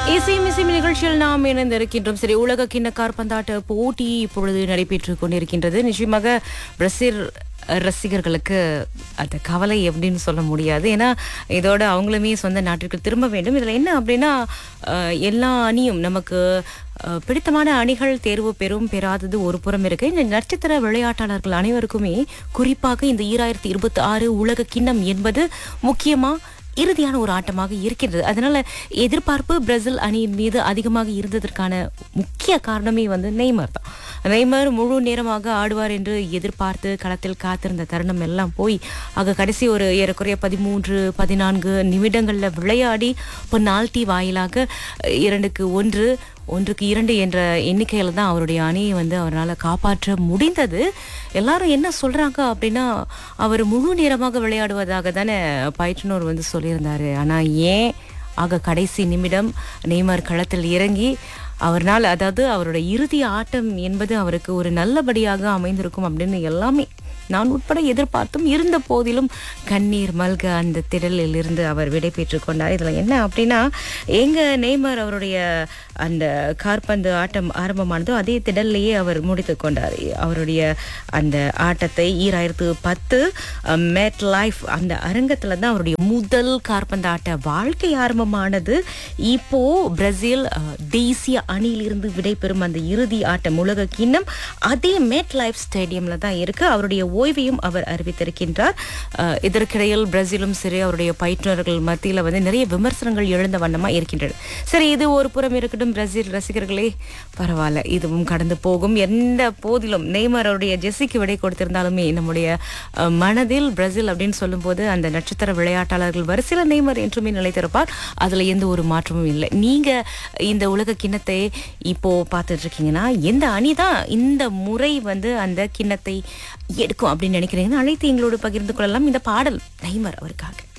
இசையும் இசையும் நிகழ்ச்சியில் நாம் இணைந்திருக்கின்றோம் சரி உலக கிண்ண காற்பந்தாட்ட போட்டி இப்பொழுது நடைபெற்றுக் கொண்டிருக்கின்றது நிச்சயமாக பிரசில் ரசிகர்களுக்கு அந்த கவலை எப்படின்னு சொல்ல முடியாது ஏன்னா இதோட அவங்களுமே சொந்த நாட்டிற்கு திரும்ப வேண்டும் இதில் என்ன அப்படின்னா அஹ், எல்லா அணியும் நமக்கு அஹ், பிடித்தமான அணிகள் தேர்வு பெறும் பெறாதது ஒரு புறம் இருக்கு இந்த நட்சத்திர விளையாட்டாளர்கள் அனைவருக்குமே குறிப்பாக இந்த ஈராயிரத்தி இருபத்தி ஆறு உலக கிண்ணம் என்பது முக்கியமா இறுதியான ஒரு ஆட்டமாக இருக்கின்றது அதனால எதிர்பார்ப்பு பிரேசில் அணியின் மீது அதிகமாக இருந்ததற்கான முக்கிய காரணமே வந்து நெய்மர் தான் நெய்மர் முழு நேரமாக ஆடுவார் என்று எதிர்பார்த்து களத்தில் காத்திருந்த தருணம் எல்லாம் போய் ஆக கடைசி ஒரு ஏறக்குறைய பதிமூன்று பதினான்கு நிமிடங்கள்ல விளையாடி பெனால்டி வாயிலாக இரண்டுக்கு ஒன்று ஒன்றுக்கு இரண்டு என்ற எண்ணிக்கையில தான் அவருடைய அணியை வந்து அவரால் காப்பாற்ற முடிந்தது எல்லாரும் என்ன சொல்றாங்க அப்படின்னா அவர் முழு நேரமாக விளையாடுவதாக தானே பயிற்றுனர் வந்து சொல்லியிருந்தாரு ஆனா ஏன் ஆக கடைசி நிமிடம் நெய்மர் களத்தில் இறங்கி அவர்னால் அதாவது அவரோட இறுதி ஆட்டம் என்பது அவருக்கு ஒரு நல்லபடியாக அமைந்திருக்கும் அப்படின்னு எல்லாமே நான் உட்பட எதிர்பார்த்தும் இருந்த போதிலும் கண்ணீர் மல்க அந்த திடலில் இருந்து அவர் விடை பெற்றுக் கொண்டார் இதுல என்ன அப்படின்னா எங்க நெய்மர் அவருடைய அந்த கார்பந்து ஆட்டம் ஆரம்பமானதோ அதே திடல்லையே அவர் முடித்து கொண்டார் அவருடைய அந்த ஆட்டத்தை ஈராயிரத்து பத்து மேட் லைஃப் அந்த அரங்கத்துல தான் அவருடைய முதல் கார்பந்து ஆட்ட வாழ்க்கை ஆரம்பமானது இப்போ பிரேசில் அஹ், தேசிய அணியிலிருந்து விடைபெறும் அந்த இறுதி ஆட்டம் உலக கிண்ணம் அதே மேட் லைஃப் ஸ்டேடியம்ல தான் இருக்கு அவருடைய ஓய்வையும் அவர் அறிவித்திருக்கின்றார் அஹ், இதற்கிடையில் பிரேசிலும் சரி அவருடைய பயிற்றுனர்கள் மத்தியில வந்து நிறைய விமர்சனங்கள் எழுந்த வண்ணமா இருக்கின்றன சரி இது ஒரு புறம் இருக்கட்டும் பிரேசில் ரசிகர்களே பரவாயில்ல இதுவும் கடந்து போகும் எந்த போதிலும் நெய்மர் அவருடைய ஜெஸ்ஸிக்கு விடை கொடுத்திருந்தாலுமே நம்முடைய அஹ், மனதில் பிரேசில் அப்படின்னு சொல்லும்போது அந்த நட்சத்திர விளையாட்டாளர்கள் வரிசையில் நெய்மர் என்றுமே நிலைத்திருப்பார் அதுல எந்த ஒரு மாற்றமும் இல்லை நீங்க இந்த உலக கிண்ணத்தை இப்போ பார்த்துட்டு இருக்கீங்கன்னா எந்த அணி தான் இந்த முறை வந்து அந்த கிண்ணத்தை எடுக்கும் அப்படின்னு நினைக்கிறீங்கன்னா அழைத்து எங்களோடு பகிர்ந்து கொள்ளலாம் இந்த பாடல் நெய்மர் அவருக்காக